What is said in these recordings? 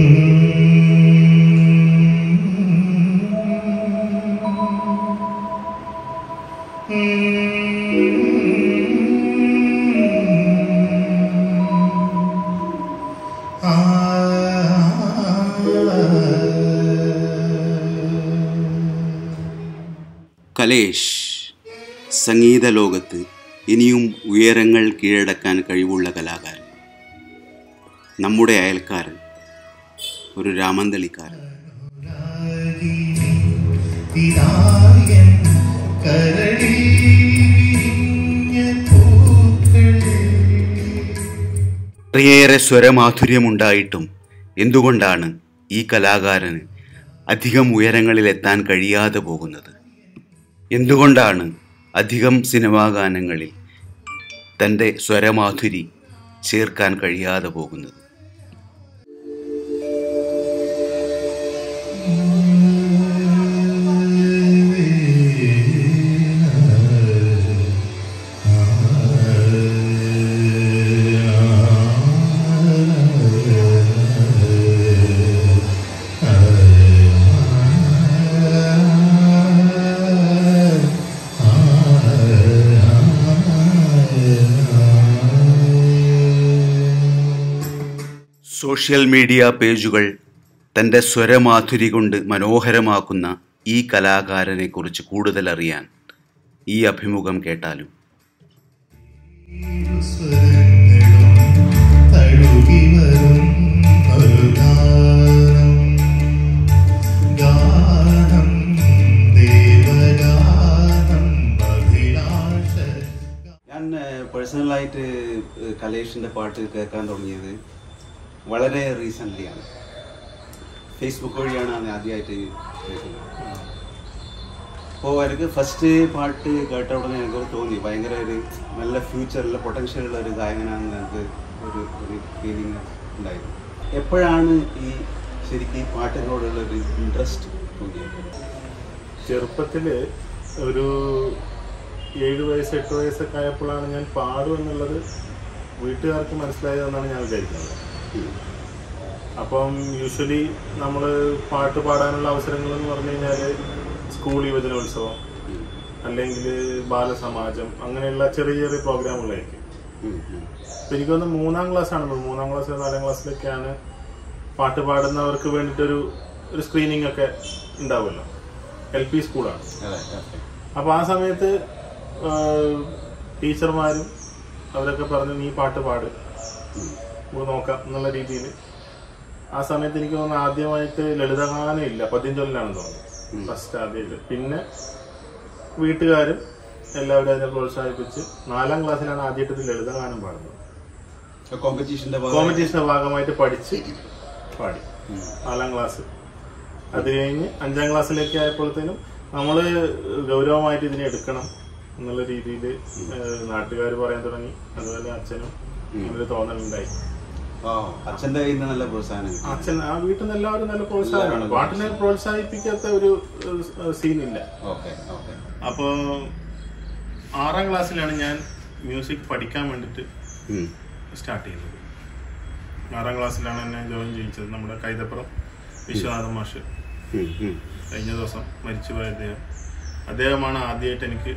കലേഷ് സംഗീത ലോകത്ത് ഇനിയും ഉയരങ്ങൾ കീഴടക്കാൻ കഴിവുള്ള കലാകാരൻ നമ്മുടെ അയൽക്കാരൻ ഒരു രാമന്തളിക്കാരൻ പിതായൻ കരളിൽ വിരിഞ്ഞ പൂക്കൾ അത്രയേറെ സ്വരമാധുര്യമുണ്ടായിട്ടും എന്തുകൊണ്ടാണ് ഈ കലാകാരന് അധികം ഉയരങ്ങളിലെത്താൻ കഴിയാതെ പോകുന്നത് എന്തുകൊണ്ടാണ് അധികം സിനിമാ ഗാനങ്ങളിൽ തൻ്റെ സ്വരമാധുരി ചേർക്കാൻ കഴിയാതെ പോകുന്നത് സോഷ്യൽ മീഡിയ പേജുകൾ തൻ്റെ സ്വരമാധുരി കൊണ്ട് മനോഹരമാക്കുന്ന ഈ കലാകാരനെ കുറിച്ച് കൂടുതൽ അറിയാൻ ഈ അഭിമുഖം കേട്ടാലും സ്വരങ്ങളും തഴുകി വരും ഒരു ഗാനം ഗാനം ദേവഗാനം അഭിലാഷ ഞാൻ പേഴ്സണലായിട്ട് കലേഷിൻ്റെ പാട്ട് കേൾക്കാൻ തുടങ്ങിയത് വളരെ റീസെൻ്റ്ലി ആണ് ഫേസ്ബുക്ക് വഴിയാണ് ഞാൻ ആദ്യമായിട്ട് കേൾക്കുന്നത് അപ്പോൾ എനിക്ക് ഫസ്റ്റ് പാട്ട് കേട്ട ഉടനെ എനിക്ക് തോന്നി ഭയങ്കര ഒരു നല്ല ഫ്യൂച്ചറിൽ പൊട്ടൻഷ്യൽ ഉള്ള ഒരു ഗായകനാണെന്ന് എനിക്ക് ഒരു ഒരു ഫീലിംഗ് ഉണ്ടായിരുന്നു എപ്പോഴാണ് ഈ ശരിക്കും ഈ പാട്ടിനോടുള്ള ഒരു ഇൻട്രസ്റ്റ് തോന്നിയത് ചെറുപ്പത്തില് ഒരു ഏഴ് വയസ്സ് എട്ട് വയസ്സൊക്കെ ആയപ്പോഴാണ് ഞാൻ പാടും എന്നുള്ളത് വീട്ടുകാർക്ക് മനസ്സിലായതെന്നാണ് ഞാൻ വിചാരിക്കുന്നത് അപ്പം യൂഷ്വലി നമ്മൾ പാട്ട് പാടാനുള്ള അവസരങ്ങൾ എന്ന് പറഞ്ഞു കഴിഞ്ഞാൽ സ്കൂൾ യുവജനോത്സവം അല്ലെങ്കിൽ ബാലസമാജം അങ്ങനെയുള്ള ചെറിയ ചെറിയ പ്രോഗ്രാമുകളായിരിക്കും ഉം, ഉം. അപ്പൊ എനിക്ക് തോന്നുന്നു മൂന്നാം ക്ലാസ് ആണ് മൂന്നാം ക്ലാസ് നാലാം ക്ലാസ്സിലൊക്കെയാണ് പാട്ട് പാടുന്നവർക്ക് വേണ്ടിയിട്ടൊരു ഒരു സ്ക്രീനിങ് ഒക്കെ ഉണ്ടാവുമല്ലോ എൽ പി സ്കൂളാണ് അതെ ഓക്കെ അപ്പൊ ആ സമയത്ത് ആഹ്, ടീച്ചർമാരും അവരൊക്കെ പറഞ്ഞു നീ പാട്ട് പാട് നമുക്ക് നോക്കാം എന്നുള്ള രീതിയിൽ ആ സമയത്ത് എനിക്ക് തോന്നുന്നു ആദ്യമായിട്ട് ലളിതഗാനം ഇല്ല പദ്യഞ്ചൊല്ലിനാണെന്ന് തോന്നുന്നു ഫസ്റ്റ് ആദ്യമായിട്ട് പിന്നെ വീട്ടുകാരും എല്ലാവരും അതിനെ പ്രോത്സാഹിപ്പിച്ച് നാലാം ക്ലാസ്സിലാണ് ആദ്യമായിട്ട് ഇത് ലളിതഗാനം പാടുന്നത് കോമ്പറ്റീഷൻ്റെ കോമ്പറ്റീഷന്റെ ഭാഗമായിട്ട് പഠിച്ച് പാടി നാലാം ക്ലാസ് അത് കഴിഞ്ഞ് അഞ്ചാം ക്ലാസ്സിലേക്ക് ആയപ്പോഴത്തേനും നമ്മൾ ഗൗരവമായിട്ട് ഇതിനെ എടുക്കണം എന്നുള്ള രീതിയിൽ നാട്ടുകാർ പറയാൻ തുടങ്ങി അതുപോലെ അച്ഛനും ഒരു തോന്നലുണ്ടായി ഓ അച്ഛൻ്റെ കയ്യിൽ നിന്ന് നല്ല പ്രോത്സാഹനം കിട്ടി. അച്ഛൻ ആ വീട്ടിൽ നിന്ന് എല്ലാവരും നല്ല പ്രോത്സാഹനമാണ് പാട്ടിനെ പ്രോത്സാഹിപ്പിക്കാത്ത ഒരു സീനില്ല ഓക്കെ ഓക്കെ അപ്പോൾ ആറാം ക്ലാസ്സിലാണ് ഞാൻ മ്യൂസിക് പഠിക്കാൻ വേണ്ടിയിട്ട് ഉം. സ്റ്റാർട്ട് ചെയ്യുന്നത് ആറാം ക്ലാസ്സിലാണ് എന്നെ ജോയിൻ ചെയ്യിച്ചത് നമ്മുടെ കൈതപ്പുറം വിശ്വനാഥൻ മാഷ് ഉം, ഉം. കഴിഞ്ഞ ദിവസം മരിച്ചുപോയ അദ്ദേഹം അദ്ദേഹമാണ് ആദ്യമായിട്ട് എനിക്ക്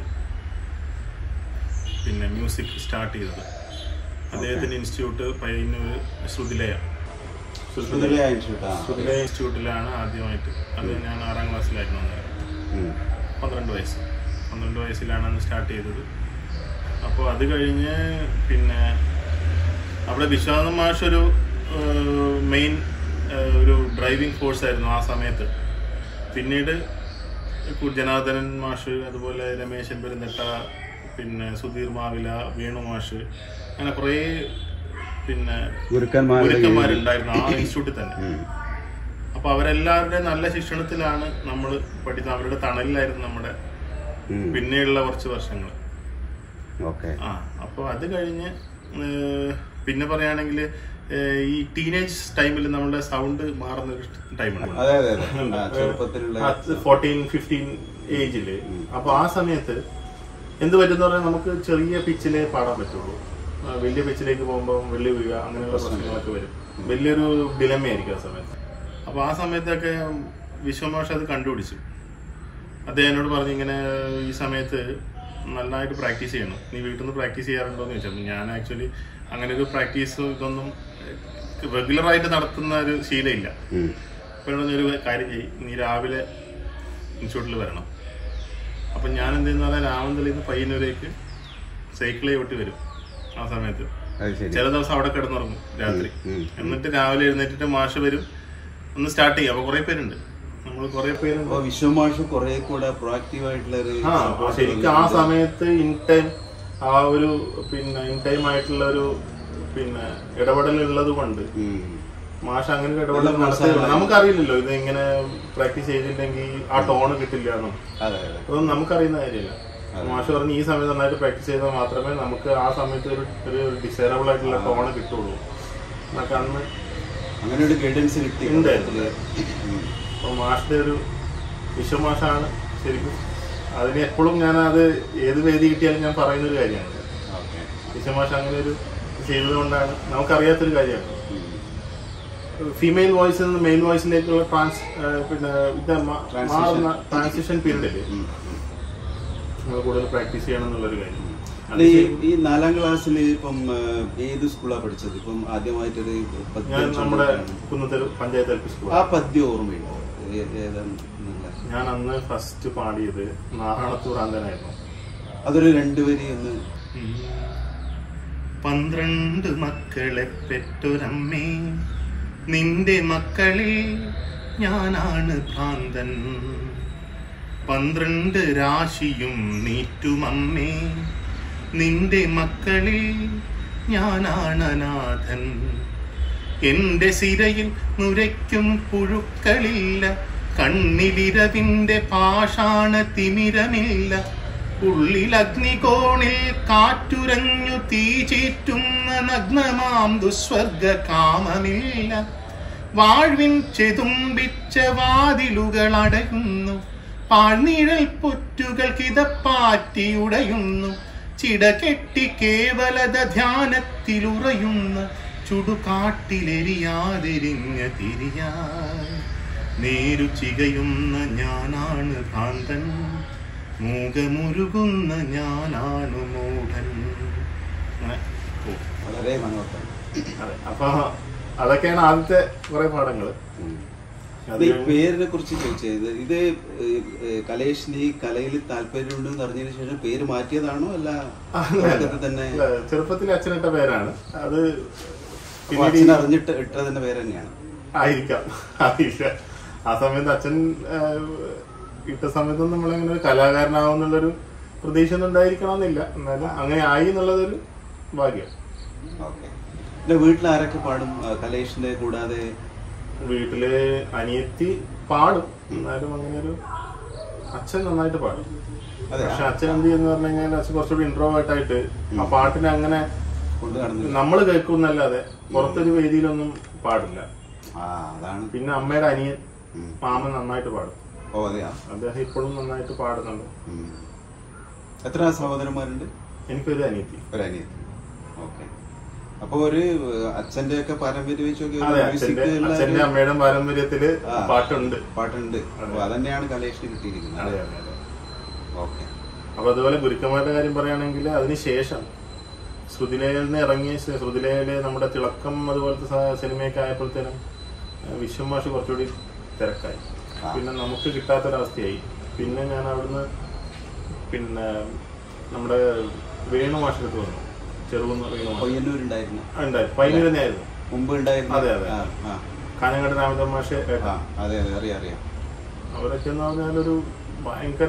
പിന്നെ മ്യൂസിക് സ്റ്റാർട്ട് ചെയ്തത് അദ്ദേഹത്തിന്റെ ഇൻസ്റ്റിറ്റ്യൂട്ട് പയ്യന്നൂർ ശ്രുതിലയ ശ്രുതിലയ institute ആ. ശ്രുതിലയ ഇൻസ്റ്റിറ്റ്യൂട്ടിലാണ് ആദ്യമായിട്ട് അത് ഞാൻ ആറാം ക്ലാസ്സിലായിരുന്നു അന്നേരം ഉം. പന്ത്രണ്ട് വയസ്സ് പന്ത്രണ്ട് വയസ്സിലാണ് അന്ന് സ്റ്റാർട്ട് ചെയ്തത് അപ്പോൾ അത് കഴിഞ്ഞ് പിന്നെ അവിടെ വിശ്വനാഥൻ മാഷ് ഒരു മെയിൻ ഒരു ഡ്രൈവിംഗ് ഫോഴ്സ് ആയിരുന്നു ആ സമയത്ത് പിന്നീട് കു- ജനാർദ്ദനൻ മാഷ് അതുപോലെ രമേശൻ പെരുന്തട്ട പിന്നെ സുധീർ മാവില വേണു മാഷ് അങ്ങനെ കുറേ പിന്നെ ഗുരുക്കന്മാരുടെ ഗുരുക്കന്മാരുണ്ടായിരുന്നു ആ ഇൻസ്റ്റിറ്റ്യൂട്ടിൽ തന്നെ ഉം. അപ്പൊ അവരെല്ലാവരുടെയും നല്ല ശിക്ഷണത്തിലാണ് നമ്മൾ പഠിച്ചത് അവരുടെ തണലിലായിരുന്നു നമ്മുടെ ഉം. പിന്നെയുള്ള കുറച്ച് വർഷങ്ങൾ ഓക്കെ ആ അപ്പോൾ അത് കഴിഞ്ഞ് ഏഹ്, പിന്നെ പറയുകയാണെങ്കിൽ ഈ ടീനേജ് ടൈമിൽ നമ്മുടെ സൗണ്ട് മാറുന്ന ഒരു ടൈമാണ് അതെ അതെ അതെ ആ, ചെറുപ്പത്തിലുള്ള ഫോർട്ടീൻ ഫിഫ്റ്റീൻ ഏജില് അപ്പൊ ആ സമയത്ത് എന്ത് പറ്റുന്ന പറഞ്ഞാൽ നമുക്ക് ചെറിയ പിച്ചിലേ പാടാൻ പറ്റുള്ളൂ ആ, വലിയ പിച്ചിലേക്ക് പോകുമ്പോൾ വെള്ളി വീഴുക അങ്ങനെയുള്ള പ്രശ്നങ്ങളൊക്കെ വരും വലിയൊരു ഡിലമയായിരിക്കും ആ സമയത്ത് അപ്പോൾ ആ സമയത്തൊക്കെ വിശ്വമാഷ അത് കണ്ടുപിടിച്ചു അദ്ദേഹം എന്നോട് പറഞ്ഞു ഇങ്ങനെ ഈ സമയത്ത് നന്നായിട്ട് പ്രാക്ടീസ് ചെയ്യണം നീ വീട്ടിൽ നിന്ന് പ്രാക്ടീസ് ചെയ്യാറുണ്ടോ എന്ന് ചോദിച്ചു അപ്പോൾ ഞാൻ ആക്ച്വലി അങ്ങനെ ഒരു പ്രാക്ടീസ് ഇതൊന്നും റെഗുലറായിട്ട് നടത്തുന്ന ഒരു ശീലമില്ല ഉം. അപ്പോൾ എന്നോട് ഒരു കാര്യം ചെയ്യും നീ രാവിലെ ഇൻസ്റ്റിറ്റ്യൂട്ടിൽ വരണം അപ്പം ഞാൻ എന്ത് ചെയ്യുന്ന പറഞ്ഞാൽ രാമന്തലിൽ നിന്ന് പയ്യന്നൂരേക്ക് സൈക്കിളെ ഓട്ടി വരും ആ സമയത്ത് അത് ശരി ചില ദിവസം അവിടെ കിടന്നുറങ്ങും രാത്രി ഉം, എന്നിട്ട് രാവിലെ എഴുന്നേറ്റിട്ട് മാഷ് വരും ഒന്ന് സ്റ്റാർട്ട് ചെയ്യും അപ്പൊ കുറെ പേരുണ്ട് നമ്മൾ കുറെ പേരുണ്ട് അപ്പൊ വിശ്വമാഷ് കുറെ കൂടെ പ്രൊആക്റ്റീവ് ആയിട്ടുള്ള ഒരു ആ അപ്പൊ ശരിക്കും ആ സമയത്ത് ഇൻ ടൈം ആ ഒരു പിന്നെ ഇൻ ടൈം ആയിട്ടുള്ള ഒരു പിന്നെ ഇടപെടൽ ഉള്ളത് കൊണ്ട് ഉം. മാഷ് അങ്ങനെ ഒരു ഇടപെടൽ നല്ല നടത്തിയില്ല പ്രോത്സാഹനം. നമുക്കറിയില്ലല്ലോ ഇത് ഇങ്ങനെ പ്രാക്ടീസ് ചെയ്തില്ലെങ്കിൽ ആ ടോണ് കിട്ടില്ല എന്നും അതെ അതെ അതൊന്നും നമുക്കറിയുന്ന കാര്യമില്ല മാഷ് പറഞ്ഞ് ഈ സമയത്ത് നന്നായിട്ട് പ്രാക്ടീസ് ചെയ്താൽ മാത്രമേ നമുക്ക് ആ സമയത്ത് ഒരു ഒരു ഡിസൈറബിൾ ആയിട്ടുള്ള ടോണ് കിട്ടുള്ളൂ എന്നൊക്കെ അന്ന് അങ്ങനെ ഒരു ഗൈഡൻസ് കിട്ടി ഉണ്ട്. ഉം. അപ്പോൾ മാഷിന്റെ ഒരു വിശ്വമാഷാണ് ശരിക്കും അതിന് എപ്പോഴും ഞാൻ അത് ഏത് വേദി കിട്ടിയാലും ഞാൻ പറയുന്ന ഒരു കാര്യമാണ് ഓക്കെ വിശ്വമാഷ അങ്ങനെ ഒരു ചെയ്തതുകൊണ്ടാണ് നമുക്കറിയാത്തൊരു കാര്യമാണ് ഉം. ഫീമെയിൽ വോയിസിൽ നിന്ന് മെയിൽ വോയിസിലേക്കുള്ള ട്രാൻസ് പിന്നെ ഇത് മ- Transition. മാറുന്ന ട്രാൻസിഷൻ പീരീഡിൽ ഉം. നമ്മൾ കൂടുതൽ പ്രാക്ടീസ് ചെയ്യണം എന്നുള്ളൊരു കാര്യം അല്ല, ഈ ഈ നാലാം ക്ലാസ്സിൽ ഇപ്പം ആ, ഏത് സ്കൂളാണ് പഠിച്ചത് ഇപ്പം ആദ്യമായിട്ടൊരു പദ്യം ഞാൻ നമ്മുടെ ചൊല്ലിയിട്ടാണ്. Kunnathur panchayat L P school ആ പദ്യം ഓർമ്മയുണ്ടോ ഏ- ഏതാണ് എന്നുള്ള? ഞാൻ അന്ന് ഫസ്റ്റ് പാടിയത് നാറാണത്തൂർ അന്തനായിരുന്നു അതൊരു രണ്ടുപേരി ഒന്ന് പന്ത്രണ്ട് മക്കളെ പെറ്റൊരമ്മേ നിന്റെ മക്കളിൽ ഞാനാണ് ഭ്രാന്തൻ പന്ത്രണ്ട് രാശിയും നീറ്റുമമ്മേ നിന്റെ മക്കളിൽ ഞാനാണ് അനാഥൻ എന്റെ സിരയിൽ നുരയ്ക്കും പുഴുക്കളില്ല കണ്ണിലിരവിന്റെ പാഷാണ തിമിരമില്ല ഉള്ളിൽ അഗ്നികോണിൽ കാറ്റുരഞ്ഞു തീ ചീറ്റുന്ന നഗ്നമാം ദുസ്വർഗ കാമമില്ല വാഴ്വിൻ ചെതുമ്പിച്ച വാതിലുകൾ അടയുന്നു പാഴ്നിഴൽ പൊറ്റുകൾ കിതപ്പാറ്റിയുടയുന്നു ചിടകെട്ടി കേവലത ധ്യാനത്തിലുറയുന്ന ചുടുകാട്ടിലെരിയാതെരിഞ്ഞ തിരിയായി നേരു ചികയുന്ന ഞാനാണ് ഭ്രാന്തൻ മൂകമുരുകുന്ന ഞാനാണ് മൂഢൻ അങ്ങനെ പോകും. വളരെ മനോഹരം അതെ അപ്പൊ അതൊക്കെയാണ് ആദ്യത്തെ കുറെ പാഠങ്ങള് ഉം. അത് ഇത് ഈ പേരിനെ കുറിച്ച് ചോദിച്ചത് ഇത് ഏഹ്, ഏഹ്, കലേഷിന് ഈ കലയിൽ താല്പര്യമുണ്ടെന്ന് അറിഞ്ഞതിന് ശേഷം പേര് മാറ്റിയതാണോ അല്ല തുടക്കത്തിൽ തന്നെ അല്ല, ചെറുപ്പത്തിൽ അച്ഛനിട്ട പേരാണ് അത് അപ്പൊ പിന്നീട് അച്ഛൻ ഈ- അറിഞ്ഞിട്ട് ഇട്ടതിന്റെ പേര് തന്നെയാണ് ആയിരിക്കാം അറിയില്ല ആ സമയത്ത് അച്ഛൻ ആ, ഇട്ട സമയത്ത് നമ്മളങ്ങനെ ഒരു കലാകാരനാവുന്നുള്ളൊരു പ്രതീക്ഷ ഒന്നും ഉണ്ടായിരിക്കണമെന്നില്ല എന്നാലും അങ്ങനെ ആയി എന്നുള്ളതൊരു ഭാഗ്യം ഓക്കെ പിന്നെ വീട്ടിൽ ആരൊക്കെ പാടും ആ, കലേഷിന്റെ കൂടാതെ വീട്ടില് അനിയത്തി പാടും എന്നാലും അങ്ങനെ ഒരു അച്ഛൻ നന്നായിട്ട് പാടും അതെ പക്ഷെ അച്ഛൻ എന്ത് ചെയ്യുന്ന പറഞ്ഞു കഴിഞ്ഞാൽ അച്ഛൻ കുറച്ചുകൂടി ഇൻട്രോവേർട്ട് ആയിട്ട് ആ പാട്ടിനെ അങ്ങനെ കൊണ്ട് നടന്നു നമ്മൾ കേൾക്കുന്നല്ലാതെ പുറത്തൊരു വേദിയിലൊന്നും പാടില്ല ആ അതാണ് പിന്നെ അമ്മയുടെ അനിയൻ ഉം. മാമൻ നന്നായിട്ട് പാടും ഓ അതെയാ അദ്ദേഹം ഇപ്പോഴും നന്നായിട്ട് പാടുന്നുണ്ട് ഉം. എത്ര സഹോദരന്മാരുണ്ട് എനിക്കൊരു അനിയത്തി ഒരു അനിയത്തി ഓക്കെ അപ്പൊ ഒരു ഏഹ്, അച്ഛന്റെ ഒക്കെ പാരമ്പര്യം വെച്ച് നോക്കിയാൽ അതെ മ്യൂസിക് അച്ഛന്റെ ഉള്ള ഒരു അച്ഛന്റെ അമ്മയുടെ പാരമ്പര്യത്തില് ആ. പാട്ടുണ്ട് പാട്ടുണ്ട് അപ്പൊ അതന്നെയാണ് കലേഷിന് കിട്ടിയിരിക്കുന്നത് അതെ അതെ അതെ ഓക്കെ അപ്പൊ അതുപോലെ ഗുരുക്കന്മാരുടെ കാര്യം പറയുകയാണെങ്കിൽ അതിനുശേഷം ശ്രുതിലയിൽ നിന്ന് ഇറങ്ങിയ ശേ- ശ്രുതിലയില് നമ്മുടെ തിളക്കം അതുപോലത്തെ സ- സിനിമയൊക്കെ ആയപ്പോഴത്തേനും ഏഹ് വിശ്വമാഷ് കുറച്ചുകൂടി തിരക്കായി ആ. പിന്നെ നമുക്ക് കിട്ടാത്തൊരവസ്ഥയായി പിന്നെ ഞാൻ അവിടുന്ന് പിന്നെ നമ്മുടെ വേണു മാഷെടുത്ത് വന്നു ചെറുകുന്ന് വേണു മാഷ് പയ്യന്നൂരുണ്ടായിരുന്നു ആ, ഉണ്ടായി പൈനൂർ തന്നെയായിരുന്നു മുമ്പ് ഉണ്ടായിരുന്നു അതെ, അതെ. ആ, ആ, കാഞ്ഞങ്ങാട് രാമചന്ദ്രൻ മാഷ് ആ, ഏട്ടാ അതെ അതെ അറിയാം അറിയാം അവരൊക്കെ എന്ന് പറഞ്ഞാൽ ഒരു ഭയങ്കര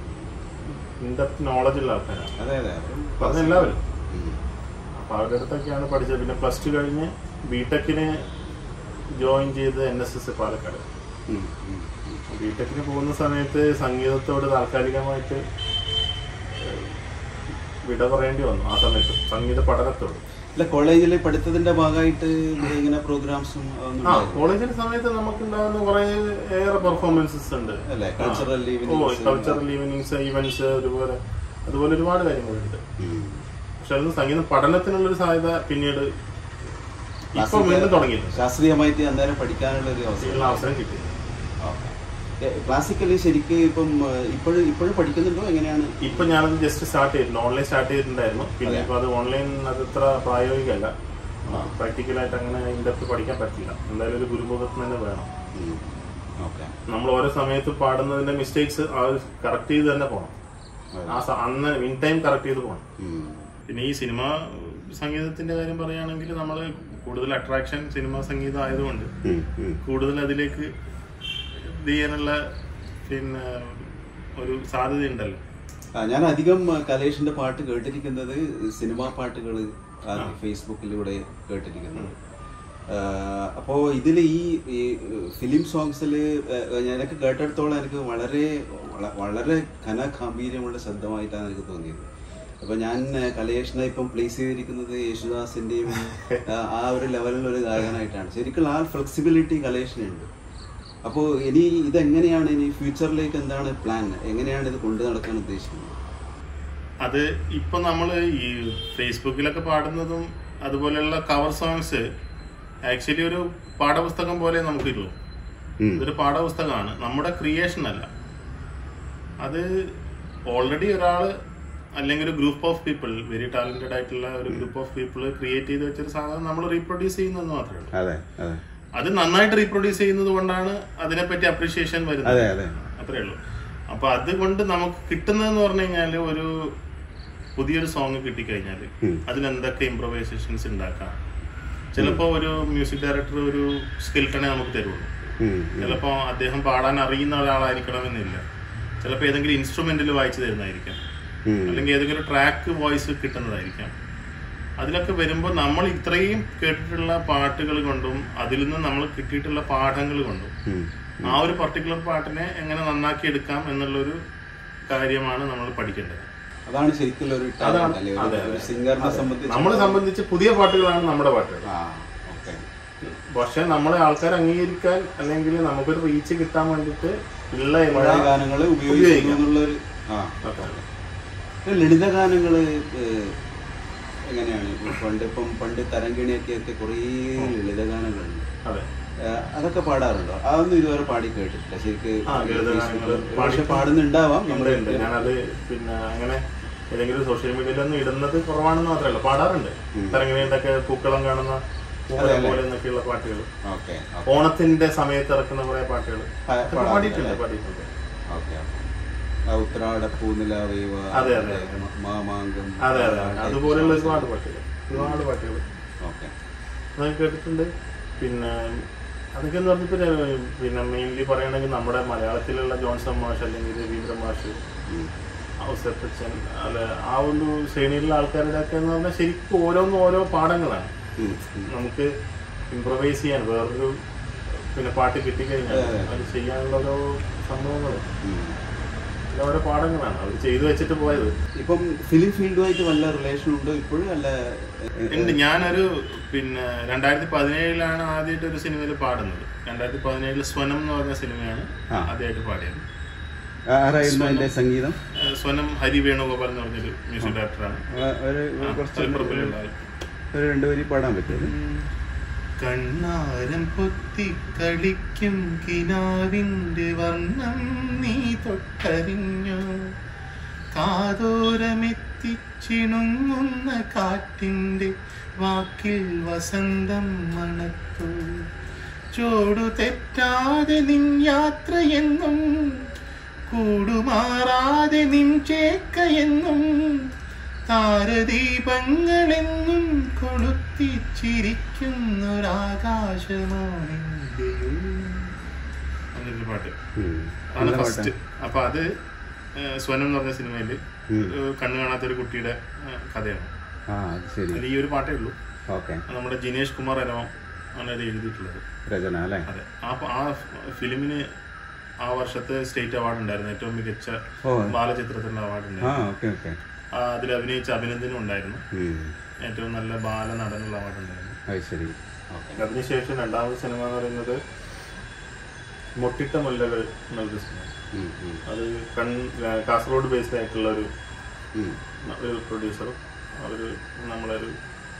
ഇൻഡെപ്ത് നോളജ് ഉള്ള ആൾക്കാരാണ് അതെ അതെ പറഞ്ഞ എല്ലാവരും ഉം. അപ്പൊ അവരുടെ അടുത്തൊക്കെയാണ് പഠിച്ചത് പിന്നെ പ്ലസ് ടു കഴിഞ്ഞ് ബിടെക്കിന് ജോയിൻ ചെയ്ത് എൻ എസ് എസ് പാലക്കാട് ഉം, ഉം, ഉം. ബിടെക്കിന് പോകുന്ന സമയത്ത് സംഗീതത്തോട് താൽക്കാലികമായിട്ട് ഏഹ്, വിട പറയേണ്ടി വന്നു ആ സമയത്ത് സംഗീത പഠനത്തോട് അല്ല കോളേജിൽ പഠിത്തത്തിന്റെ ഭാഗമായിട്ട് ഇങ്ങനെ പ്രോഗ്രാംസും ഒന്നും ആ ഉണ്ടായിരുന്നു? കോളേജിന്റെ സമയത്ത് നമുക്കുണ്ടാകുന്ന കുറെ ഏറെ പെർഫോമൻസസ് ഉണ്ട് അല്ലേ? Cultural ആ. evenings. ഓ കൾച്ചറൽ ഈവനിങ്സ് ഈവന്റ്സ് അതുപോലെ അതുപോലെ ഒരുപാട് കാര്യങ്ങളുണ്ട് ഉം. പക്ഷെ അതൊന്നും സംഗീത പഠനത്തിനുള്ളൊരു സാധ്യത പിന്നീട് ഇപ്പൊ വീണ്ടും തുടങ്ങിയിട്ടുണ്ട് ശാസ്ത്രീയമായിട്ട് അന്നേരം പഠിക്കാനുള്ള ഒരു ഇതിനുള്ള അവസരം അവസരം കിട്ടി ക്ലാസിക്കലി ശരിക്ക് ഇപ്പം ഇപ്പോഴും ഇപ്പോഴും പഠിക്കുന്നുണ്ടോ എങ്ങനെയാണ് ഇപ്പൊ ഞാനത് ജസ്റ്റ് സ്റ്റാർട്ട് ചെയ്തിട്ടുണ്ട് ഓൺലൈൻ സ്റ്റാർട്ട് ചെയ്തിട്ടുണ്ടായിരുന്നു പിന്നെ അതെ. ഇപ്പൊ അത് ഓൺലൈൻ അത് ഇത്ര പ്രായോഗികമല്ല പ്രാക്ടിക്കലായിട്ട് അങ്ങനെ ഇൻഡെപ്ത് പഠിക്കാൻ പറ്റില്ല എന്തായാലും ഒരു ഗുരുമുഖത്ത് തന്നെ വേണം ഓക്കെ നമ്മൾ ഓരോ സമയത്ത് പാടുന്നതിന്റെ മിസ്റ്റേക്സ് ആ കറക്റ്റ് ചെയ്ത് തന്നെ പോകണം ആ സ- അന്ന് ഇൻ ടൈം കറക്റ്റ് ചെയ്ത് പോകണം പിന്നെ ഈ സിനിമ സംഗീതത്തിന്റെ കാര്യം പറയുകയാണെങ്കിൽ നമ്മൾ കൂടുതൽ അട്രാക്ഷൻ സിനിമ സംഗീതം ആയതുകൊണ്ട് കൂടുതൽ അതിലേക്ക് ഇത് ചെയ്യാനുള്ള പിന്നെ ഒരു സാധ്യത ഉണ്ടല്ലോ ഞാൻ അധികം ആ, കലേഷിന്റെ പാട്ട് കേട്ടിരിക്കുന്നത് സിനിമാ പാട്ടുകൾ ഫേസ്ബുക്കിലൂടെ കേട്ടിരിക്കുന്നത് ആ, അപ്പോ ഇതിൽ ഈ ഈ ഫിലിം സോങ്സിൽ ഞാനൊക്കെ കേട്ടിടത്തോളം എനിക്ക് വളരെ വള- വളരെ ഘനഗാംഭീര്യമുള്ള ശബ്ദമായിട്ടാണ് എനിക്ക് തോന്നിയത് അപ്പൊ ഞാൻ ആ, കലേഷിനെ ഇപ്പം പ്ലേസ് ചെയ്തിരിക്കുന്നത് യേശുദാസിന്റെയും ആ, ആ ഒരു ലെവലിലുള്ള ഒരു ഗായകനായിട്ടാണ് ശരിക്കും ആ ഫ്ലെക്സിബിലിറ്റി കലേഷിനുണ്ട് അപ്പോൾ ഇനി ഇതെങ്ങനെയാണ് ഇനി ഫ്യൂച്ചറിലേക്ക് എന്താണ് പ്ലാൻ എങ്ങനെയാണ് ഇത് കൊണ്ടു നടക്കാൻ ഉദ്ദേശിക്കുന്നത് അത് ഇപ്പൊ നമ്മൾ ഈ ഫേസ്ബുക്കിലൊക്കെ പാടുന്നതും അതുപോലെയുള്ള കവർ സോങ്സ് ആക്ച്വലി ഒരു പാഠപുസ്തകം പോലെ നമുക്കില്ലൂ ഇതൊരു പാഠപുസ്തകമാണ് നമ്മുടെ ക്രിയേഷൻ അല്ല അത് ഓൾറെഡി ഒരാൾ അല്ലെങ്കിൽ ഒരു group of people very talented ആയിട്ടുള്ള ഒരു ഗ്രൂപ്പ് ഓഫ് പീപ്പിൾ ക്രിയേറ്റ് ചെയ്ത് വെച്ചൊരു സാധനം നമ്മൾ റീപ്രൊഡ്യൂസ് ചെയ്യുന്നതെന്ന് മാത്രമേ ഉള്ളൂ അതെ അതെ അത് നന്നായിട്ട് റീപ്രൊഡ്യൂസ് ചെയ്യുന്നത് കൊണ്ടാണ് അതിനെപ്പറ്റി അപ്രീഷിയേഷൻ വരുന്നത് അതെ അതെ അത്രേ ഉള്ളൂ അപ്പൊ അതുകൊണ്ട് നമുക്ക് കിട്ടുന്നതെന്ന് പറഞ്ഞു കഴിഞ്ഞാല് ഒരു പുതിയൊരു സോങ് കിട്ടിക്കഴിഞ്ഞാല് ഉം. അതിൽ എന്തൊക്കെ ഇംപ്രവൈസേഷൻസ് ഉണ്ടാക്കാം ചിലപ്പോ ഒരു മ്യൂസിക് ഡയറക്ടർ ഒരു സ്കിൽട്ടനെ നമുക്ക് തരുള്ളൂ ഉം, ഉം. ചിലപ്പോ അദ്ദേഹം പാടാൻ അറിയുന്ന ഒരാളായിരിക്കണമെന്നില്ല ചിലപ്പോൾ ഏതെങ്കിലും ഇൻസ്ട്രുമെന്റിൽ വായിച്ചു തരുന്നതായിരിക്കാം ഉം. അല്ലെങ്കിൽ ഏതെങ്കിലും ട്രാക്ക് വോയിസ് കിട്ടുന്നതായിരിക്കാം അതിലൊക്കെ വരുമ്പോൾ നമ്മൾ ഇത്രയും കേട്ടിട്ടുള്ള പാട്ടുകൾ കൊണ്ടും അതിൽ നിന്ന് നമ്മൾ കിട്ടിയിട്ടുള്ള പാഠങ്ങൾ കൊണ്ടും ഉം. ആ ഒരു പർട്ടിക്കുലർ പാട്ടിനെ എങ്ങനെ നന്നാക്കി എടുക്കാം എന്നുള്ളൊരു കാര്യമാണ് നമ്മൾ പഠിക്കേണ്ടത് അതാണ് ശരിക്കുള്ള ഒരു അതാണ് talent അല്ലേ? അതെ, ഒരു- ഒരു അതെ. സിംഗറിനെ സംബന്ധിച്ച് നമ്മളെ സംബന്ധിച്ച് പുതിയ പാട്ടുകളാണ് നമ്മുടെ പാട്ടുകൾ ആ ഓക്കെ പക്ഷെ നമ്മളെ ആൾക്കാർ അംഗീകരിക്കാൻ അല്ലെങ്കിൽ നമുക്കൊരു റീച്ച് കിട്ടാൻ വേണ്ടിയിട്ട് ഉള്ള എല്ലാ പഴയ ഗാനങ്ങൾ ഉപയോഗിക്കുന്നു ഉപയോഗിക്കാം. എന്നുള്ളൊരു ആ ഓക്കെ. ഈ ലളിത ഗാനങ്ങൾ എങ്ങനെയാണ് ഇപ്പൊ പണ്ട് ഇപ്പം പണ്ട് തരങ്കിണിയൊക്കെ ഒക്കെ കുറേ ലളിത ഗാനങ്ങളുണ്ട് അതെ ഏഹ് അതൊക്കെ പാടാറുണ്ടോ അതൊന്നും ഇതുവരെ പാടി കേട്ടിട്ടില്ല ശരിക്ക് ആ, ലളിതഗാനങ്ങള് പക്ഷെ പാടുന്നുണ്ടാവാം ഉണ്ട് നമ്മുടെ ഉണ്ട് ഞാനത് പിന്നെ അങ്ങനെ ഏതെങ്കിലും സോഷ്യൽ മീഡിയയിലൊന്നും ഇടുന്നത് കുറവാണെന്ന് മാത്രമല്ല പാടാറുണ്ട് ഉം. തരങ്ങനെയൊക്കെ പൂക്കളം കാണുന്ന പൂക്കളം അതെ, അതെ. പോലെ എന്നൊക്കെയുള്ള പാട്ടുകൾ ഓക്കെ ഓണത്തിന്റെ സമയത്ത് ഇറക്കുന്ന കുറെ പാട്ടുകൾ പാ- പാടാറുണ്ട് പാടിയിട്ടുണ്ട് അല്ലേ? പാടിയിട്ടുണ്ട് ഓക്കെ ആ ഉത്രാട പൂനിലാവേവ അതെ, അതെ. മാമാങ്കം അതെ അതെ അതെ. അതുപോലെയുള്ള ഒരുപാട് പാട്ടുകൾ ഒരുപാട് പാട്ടുകൾ ഓക്കെ അതൊക്കെ കേട്ടിട്ടുണ്ട് പിന്നെ അതൊക്കെ എന്ന് പറഞ്ഞപ്പോൾ പിന്നെ മെയിൻലി പറയുകയാണെങ്കിൽ നമ്മുടെ മലയാളത്തിലുള്ള ജോൺസൺ മാഷ് അല്ലെങ്കിൽ രവീന്ദ്ര മാഷ് ഔസഫച്ചൻ അല്ല ആ ഒരു ശ്രേണിയിലുള്ള ആൾക്കാരുടെ ഒക്കെ എന്ന് പറഞ്ഞാൽ ശരിക്കും ഓരോന്നും ഓരോ പാഠങ്ങളാണ് നമുക്ക് ഇംപ്രവൈസ് ചെയ്യാൻ വേറൊരു പിന്നെ പാട്ട് കിട്ടിക്കഴിഞ്ഞാൽ അതെ, അതെ. അത് ചെയ്യാനുള്ള ഓരോ സംഭവങ്ങൾ ഓരോ പാഠങ്ങളാണ് അവർ ചെയ്തു വെച്ചിട്ട് പോയത് ഇപ്പം ഫിലിം ഫീൽഡുമായിട്ട് വല്ല റിലേഷൻ ഉണ്ടോ ഇപ്പോഴും അല്ല ഉണ്ട് ഞാനൊരു പിന്നെ രണ്ടായിരത്തി പതിനേഴിലാണ് ആദ്യമായിട്ട് ഒരു സിനിമയിൽ പാടുന്നത് രണ്ടായിരത്തി പതിനേഴിൽ സ്വനം എന്ന് പറഞ്ഞ സിനിമയാണ് ആ. ആദ്യമായിട്ട് പാടിയത് ആരായിരുന്നു അതിന്റെ സംഗീതം ഏഹ് സ്വനം ഹരി വേണുഗോപാൽ എന്ന് പറഞ്ഞൊരു മ്യൂസിക് ഡയറക്ടറാണ് ആ, ഒരു ഒരു കുറച്ച് മലപ്പുറത്തിലുള്ള ആൾ. ഒരു രണ്ടുപേരി പാടാൻ പറ്റുമോ കണ്ണാരം പൊത്തി കളിക്കും കിനാവിന്റെ വർണ്ണം നീ തൊട്ടറിഞ്ഞു കാതോരമെത്തിച്ചിണുങ്ങുന്ന കാറ്റിന്റെ വാക്കിൽ വസന്തം മണത്തു ചോടു തെറ്റാതെ നിൻ യാത്രയെന്നും കൂടുമാറാതെ നിൻ ചേക്കയെന്നും താരദീപങ്ങളെന്നും കൊളുത്തിച്ചിരിക്കുന്നൊരാകാശമാണെന്റെയും പാട്ട് ആണ് ഫസ്റ്റ് അപ്പൊ അത് ഏഹ്, സ്വനം എന്ന് പറഞ്ഞ സിനിമയില് ഉം. ഒരു കണ്ണു കാണാത്ത ഒരു കുട്ടിയുടെ ഏഹ്, കഥയാണ് ആ അത് ശരി അതിൽ ഈ ഒരു പാട്ടേ ഉള്ളൂ ഓക്കെ അത് നമ്മുടെ ജിനേഷ് കുമാർ അരവം ആണ് അത് എഴുതിയിട്ടുള്ളത് രചന അല്ലേ അതെ ആ പ- ആ ഫിലിമിന് ആ വർഷത്തെ സ്റ്റേറ്റ് അവാർഡ് ഉണ്ടായിരുന്നു ഏറ്റവും മികച്ച ഓ ബാലചിത്രത്തിനുള്ള അവാർഡ് ആ ഉണ്ടായിരുന്നു ഓക്കെ ഓക്കെ ആ, അതിൽ അഭിനയിച്ച അഭിനന്ദനും ഉണ്ടായിരുന്നു ഏറ്റവും നല്ല ബാല നടനുള്ള അവാർഡ് ഉണ്ടായിരുന്നു അത് ശരി ഓക്കെ അതിനുശേഷം രണ്ടാമത്തെ സിനിമ എന്ന് പറയുന്നത് മൊട്ടിട്ട മുല്ലകൾ എന്നൊരു സിനിമ അത് കൺ കാസർഗോഡ് ബേസ്ഡ് ആയിട്ടുള്ള ഒരു ഒരു പ്രൊഡ്യൂസറും അവർ നമ്മളൊരു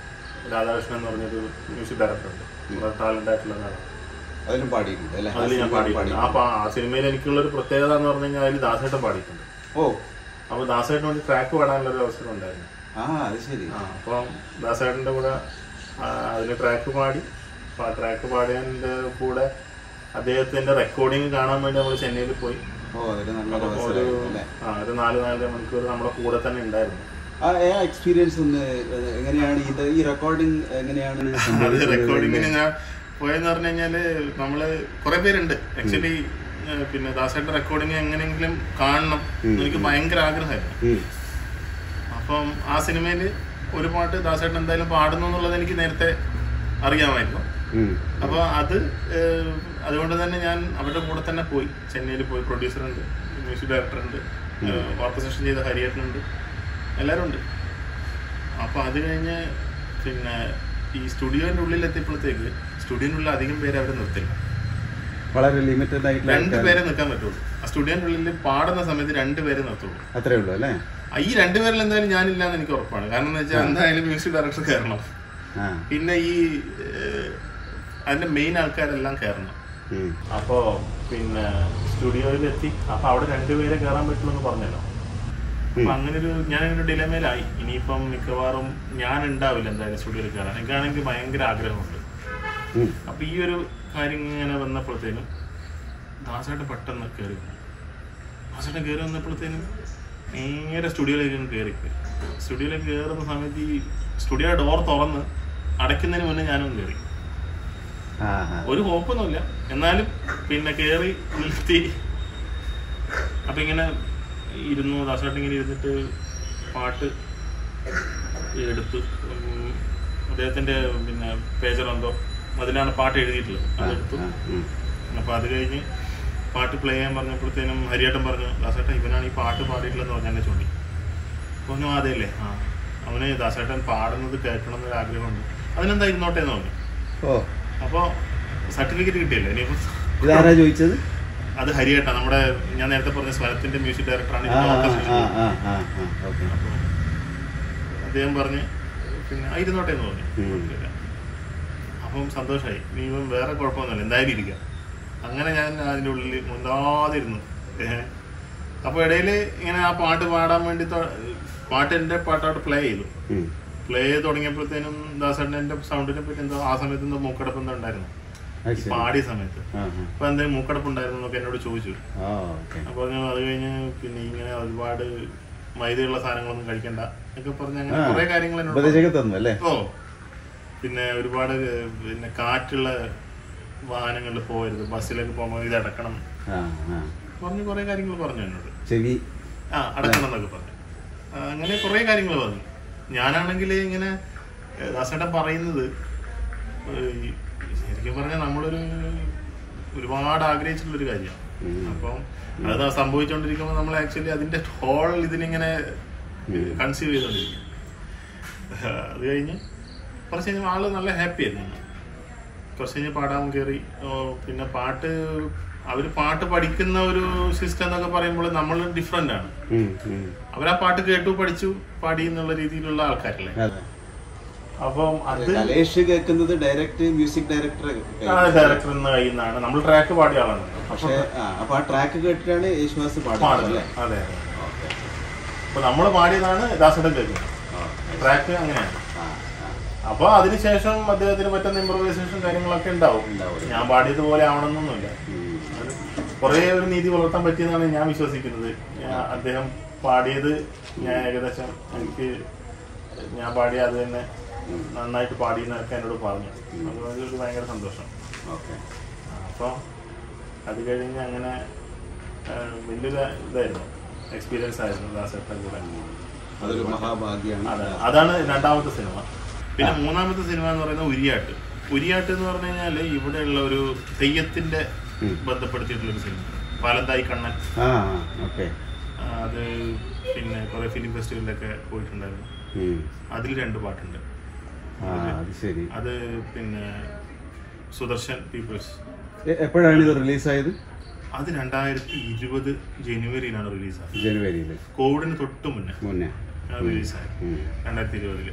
രാധാകൃഷ്ണൻ എന്ന് പറഞ്ഞൊരു മ്യൂസിക് ഡയറക്ടർ ഉണ്ട് വളരെ ടാലന്റ് ആയിട്ടുള്ള ഒരാളാണ് അതിലും പാടിയിട്ടുണ്ട് അല്ലേ അതിൽ ഞാൻ പാടിയിട്ടുണ്ട് ആ പാ- ആ സിനിമയിൽ എനിക്കുള്ള ഒരു പ്രത്യേകത എന്ന് പറഞ്ഞു കഴിഞ്ഞാൽ അതിൽ ദാസേട്ടൻ പാടിയിട്ടുണ്ട് ഓ അപ്പോൾ ദാസേട്ടൻ വേണ്ടി ട്രാക്ക് പാടാനുള്ള ഒരു അവസരം ഉണ്ടായിരുന്നു ആ അത് ശരി ആ അപ്പം ദാസേട്ടൻ്റെ കൂടെ ആ, അതിന് ട്രാക്ക് പാടി അപ്പോൾ ആ ട്രാക്ക് പാടിയതിൻ്റെ കൂടെ അദ്ദേഹത്തിന്റെ റെക്കോർഡിങ് കാണാൻ വേണ്ടി നമ്മൾ ചെന്നൈയിൽ പോയി ഓ അതൊരു നല്ല ഒരു അവസരമായിരുന്നു അല്ലേ ആ ഒരു നാല് നാലര മണിക്കൂർ നമ്മുടെ കൂടെ തന്നെ ഉണ്ടായിരുന്നു ആ ആ എക്സ്പീരിയൻസ് ഒന്ന് ഏഹ്, എങ്ങനെയാണ് ഇത് ഈ റെക്കോർഡിംഗ് എങ്ങനെയാണ് അത് സംഭവിച്ചത്? റെക്കോർഡിങ്ങിന് ഞാൻ പോയെന്ന് പറഞ്ഞു കഴിഞ്ഞാല് നമ്മള് കുറെ പേരുണ്ട് ആക്ച്വലി പിന്നെ ദാസേട്ടന്റെ റെക്കോർഡിങ് എങ്ങനെയെങ്കിലും കാണണം എന്ന് എനിക്ക് ഭയങ്കര ആഗ്രഹമായിരുന്നു ഉം. അപ്പം ആ സിനിമയിൽ ഒരു പാട്ട് ദാസേട്ടൻ എന്തായാലും പാടുന്നു എന്നുള്ളത് എനിക്ക് നേരത്തെ അറിയാമായിരുന്നു ഉം. അപ്പോൾ അത് ഏഹ്, അതുകൊണ്ട് തന്നെ ഞാൻ അവരുടെ കൂടെ തന്നെ പോയി ചെന്നൈയിൽ പോയി പ്രൊഡ്യൂസർ ഉണ്ട് മ്യൂസിക് ഡയറക്ടർ ഉണ്ട് ഓർക്കസ്ട്രേഷൻ ചെയ്ത ഹരിയേട്ടനുണ്ട് എല്ലാവരും ഉണ്ട് അപ്പോൾ അത് കഴിഞ്ഞ് പിന്നെ ഈ സ്റ്റുഡിയോൻ്റെ ഉള്ളിൽ എത്തിയപ്പോഴത്തേക്ക് സ്റ്റുഡിയോൻ്റെ ഉള്ളിൽ അധികം പേര് അവർ നിർത്തില്ല വളരെ ലിമിറ്റഡ് ആയിട്ടുള്ള രണ്ട് ആൾക്കാർ പേരെ നിൽക്കാൻ പറ്റുള്ളൂ ആ സ്റ്റുഡിയോൻ്റെ ഉള്ളിൽ പാടുന്ന സമയത്ത് രണ്ട് പേരെ നിർത്തുള്ളൂ അത്രേ ഉള്ളൂ അല്ലേ ആ, ഈ രണ്ടുപേരിൽ എന്തായാലും ഞാനില്ല എന്ന് എനിക്ക് ഉറപ്പാണ് കാരണം എന്ന് വെച്ചാൽ എന്തായാലും മ്യൂസിക് ഡയറക്ടർ കയറണം ആ പിന്നെ ഈ ഏഹ്, അതിന്റെ മെയിൻ ആൾക്കാരെല്ലാം കയറണം ഉം. അപ്പോ പിന്നെ സ്റ്റുഡിയോയിൽ എത്തി അപ്പൊ അവിടെ രണ്ടുപേരെ കയറാൻ പറ്റുള്ളൂ എന്ന് പറഞ്ഞല്ലോ അപ്പൊ അങ്ങനെ ഒരു ഞാൻ ഒരു ഡിലമേലായി ഇനിയിപ്പം മിക്കവാറും ഞാൻ ഉണ്ടാവില്ല എന്തായാലും സ്റ്റുഡിയോയിൽ കയറാൻ എനിക്കാണെങ്കിൽ ഭയങ്കര ആഗ്രഹമുണ്ട് ഉം. അപ്പൊ ഈ ഒരു കാര്യം ഇങ്ങനെ വന്നപ്പോഴത്തേനും ദാസേട്ടൻ പെട്ടെന്ന് കയറി വന്നു. ദാസേട്ടൻ കയറി വന്നപ്പോഴത്തേനും നേരെ സ്റ്റുഡിയോയിലേക്ക് അങ്ങ് കയറി സ്റ്റുഡിയോയിലേക്ക് കയറുന്ന സമയത്ത് ഈ സ്റ്റുഡിയോ ഡോർ തുറന്ന് അടയ്ക്കുന്നതിന് മുന്നേ ഞാനും കയറി ആ ആ ഒരു കുഴപ്പമൊന്നുമില്ല എന്നാലും പിന്നെ കയറി നിർത്തി അപ്പൊ ഇങ്ങനെ ഇരുന്നു ദാസേട്ടൻ ഇങ്ങനെ ഇരുന്നിട്ട് പാട്ട് എടുത്തു ഉം, അദ്ദേഹത്തിന്റെ പിന്നെ പേജർ എന്തോ അതിലാണ് പാട്ട് എഴുതിയിട്ടുള്ളത് അതെടുത്തു ആ, ഉം. അപ്പൊ അത് കഴിഞ്ഞ് പാട്ട് പ്ലേ ചെയ്യാൻ പറഞ്ഞപ്പോഴത്തേനും ഹരിയേട്ടൻ പറഞ്ഞു ദാസേട്ടൻ ഇവനാണ് ഈ പാട്ട് പാടിയിട്ടുള്ളതെന്ന് പറഞ്ഞ എന്നെ ചൂണ്ടി പറഞ്ഞു "ആ, അതെയല്ലേ ആ അവന് ദാസേട്ടൻ പാടുന്നത് കേൾക്കണം എന്നൊരു ആഗ്രഹമുണ്ട് അതിനെന്താ ഇരുന്നോട്ടെ എന്ന് പറഞ്ഞു ഓ അപ്പോൾ സർട്ടിഫിക്കറ്റ് കിട്ടിയല്ലോ ഇനിയിപ്പോൾ ഇതാരാ ചോദിച്ചത് അത് ഹരിയേട്ട നമ്മുടെ ഞാൻ നേരത്തെ പറഞ്ഞ സ്വരത്തിന്റെ മ്യൂസിക് ഡയറക്ടറാണ് ആ ഇതിന്റെ ആ orchestration ആ ചെയ്യുന്നത്. ആ ആ ആ ഓക്കെ അപ്പോൾ അദ്ദേഹം പറഞ്ഞ് പിന്നെ "ആ, ഇരുന്നോട്ടെ എന്ന് പറഞ്ഞു ഉം. കുഴപ്പമില്ല. അപ്പം സന്തോഷമായി നീ ഇവൻ വേറെ കുഴപ്പമൊന്നുമില്ല എന്തായാലും ഇരിക്കാം അങ്ങനെ ഞാൻ അതിൻ്റെ ഉള്ളിൽ മുണ്ടാതിരുന്നു ഏഹ്. അപ്പോൾ ഇടയിൽ ഇങ്ങനെ ആ പാട്ട് പാടാൻ വേണ്ടി തൊ- പാട്ട് എൻ്റെ പാട്ടോട്ട് പ്ലേ ചെയ്തു ഉം. പ്ലേ ചെയ്ത് തുടങ്ങിയപ്പോഴത്തേനും ദാസേട്ടൻ എൻ്റെ സൗണ്ടിനെ പറ്റി എന്തോ ആ സമയത്ത് എന്തോ മൂക്കടപ്പ് എന്തോ ഉണ്ടായിരുന്നു അത് ഈ ശരി പാടിയ സമയത്ത് ആ ആ അപ്പൊ എന്തെങ്കിലും മൂക്കടപ്പ് ഉണ്ടായിരുന്നു എന്നൊക്കെ എന്നോട് ചോദിച്ചു ആ ഓക്കെ അപ്പൊ പറഞ്ഞു അത് കഴിഞ്ഞ് പിന്നെ ഇങ്ങനെ ഒരുപാട് മൈദയുള്ള സാധനങ്ങളൊന്നും കഴിക്കണ്ട എന്നൊക്കെ പറഞ്ഞ് അങ്ങനെ ആ. കുറെ കാര്യങ്ങൾ എന്നോട് ഉപദേശമൊക്കെ തന്നു അല്ലേ പറഞ്ഞു. ഓ പിന്നെ ഒരുപാട് പിന്നെ കാറ്റുള്ള വാഹനങ്ങളിൽ പോകരുത് ബസ്സിലൊക്കെ പോകുമ്പോൾ ഇത് അടക്കണം ആ ആ പറഞ്ഞു കുറെ കാര്യങ്ങൾ പറഞ്ഞു എന്നോട് ചെവി ആ അടക്കണം എന്നൊക്കെ പറഞ്ഞു ആ, അങ്ങനെ കുറെ കാര്യങ്ങൾ പറഞ്ഞു ഞാനാണെങ്കിൽ ഇങ്ങനെ ഏ, ദാസേട്ടൻ പറയുന്നത് ഏ, ഈ ശരിക്കും പറഞ്ഞാൽ നമ്മളൊരു ഒരുപാട് ആഗ്രഹിച്ചിട്ടുള്ളൊരു കാര്യമാണ് ഉം. അപ്പം അത് സംഭവിച്ചുകൊണ്ടിരിക്കുമ്പോൾ നമ്മൾ ആക്ച്വലി അതിന്റെ ഹോൾ ഇതിനിങ്ങനെ കൺസീവ് ചെയ്തുകൊണ്ടിരിക്കും അത് കഴിഞ്ഞ് കുറച്ച് കഴിഞ്ഞപ്പോൾ ആള് നല്ല ഹാപ്പി ആയിരുന്നു കുറച്ച് കഴിഞ്ഞ് പാടാൻ കയറി ഓ, പിന്നെ പാട്ട് അവര് പാട്ട് പഠിക്കുന്ന ഒരു സിസ്റ്റം എന്നൊക്കെ പറയുമ്പോൾ നമ്മൾ ഡിഫറെന്റ് ആണ് ഉം, ഉം. അവരാ പാട്ട് കേട്ടു പഠിച്ചു പാടി എന്നുള്ള രീതിയിലുള്ള ആൾക്കാരല്ലേ അതെ. അപ്പം അത് കലേഷ് കേൾക്കുന്നത് ഡയറക്റ്റ് മ്യൂസിക് ഡയറക്ടർ ഡയറക്ടർ എന്ന കയ്യിൽ നിന്നാണ് നമ്മൾ ട്രാക്ക് പാടിയ ആളാണ് പക്ഷേ ആ അപ്പൊ ആ ട്രാക്ക് കേട്ടിട്ടാണ് യേശുദാസ് പാടുന്നത് പാടുന്നത് അല്ലേ അതെ ഓക്കെ അപ്പൊ നമ്മൾ പാടിയതാണ് ദാസേട്ടൻ കേൾക്കുന്നത് ട്രാക്ക് അങ്ങനെയാണ് ആ ആ അപ്പൊ അതിനുശേഷം അദ്ദേഹത്തിന് പറ്റുന്ന ഇമ്പ്രവൈസേഷൻ കാര്യങ്ങളൊക്കെ ഉണ്ടാവും ഉണ്ടാവും. ഞാൻ പാടിയതുപോലെ ആവണമെന്നൊന്നുമില്ല ഉം. അത് കുറേ ഒരു നീതി പുലർത്താൻ പറ്റിയെന്നാണ് ഞാൻ വിശ്വസിക്കുന്നത് ഞാൻ- അദ്ദേഹം പാടിയത് ഞാൻ ഏകദേശം എനിക്ക് ഞാൻ പാടിയ അത് തന്നെ നന്നായിട്ട് പാടിയെന്നൊക്കെ എന്നോട് പറഞ്ഞു അപ്പോൾ അതൊരു ഭയങ്കര സന്തോഷം ഓക്കെ അപ്പോൾ അത് കഴിഞ്ഞ് അങ്ങനെ ആ, വലിയൊരു ഇതായിരുന്നു എക്സ്പീരിയൻസ് ആയിരുന്നു ദാസേട്ടൻ കൂടെ അതൊരു മഹാഭാഗ്യാണ് അതെ അതാണ് രണ്ടാമത്തെ സിനിമ പിന്നെ മൂന്നാമത്തെ സിനിമ എന്ന് പറയുന്നത് ഉരിയാട്ട് ഉരിയാട്ട് എന്ന് പറഞ്ഞു കഴിഞ്ഞാൽ ഇവിടെയുള്ള ഒരു തെയ്യത്തിന്റെ ഉം. ബന്ധപ്പെടുത്തിയിട്ടുള്ള ഒരു സിനിമ പാലന്തായി കണ്ണൻ ആ ഓക്കെ ആ, അത് പിന്നെ കുറെ ഫിലിം ഫെസ്റ്റിവലിലൊക്കെ പോയിട്ടുണ്ടായിരുന്നു അതിൽ രണ്ട് പാട്ടുണ്ട് ആ അത് ശരി അത് പിന്നെ സുദർശൻ പീപ്പിൾസ് എ- എപ്പോഴാണ് ഇത് റിലീസായത് അത് രണ്ടായിരത്തി ഇരുപത് ജനുവരിയിലാണ് റിലീസായത് ജനുവരിയിൽ കോവിഡിന് തൊട്ട് മുന്നേ മുന്നേ റിലീസായത് ഉം. രണ്ടായിരത്തി ഇരുപതില്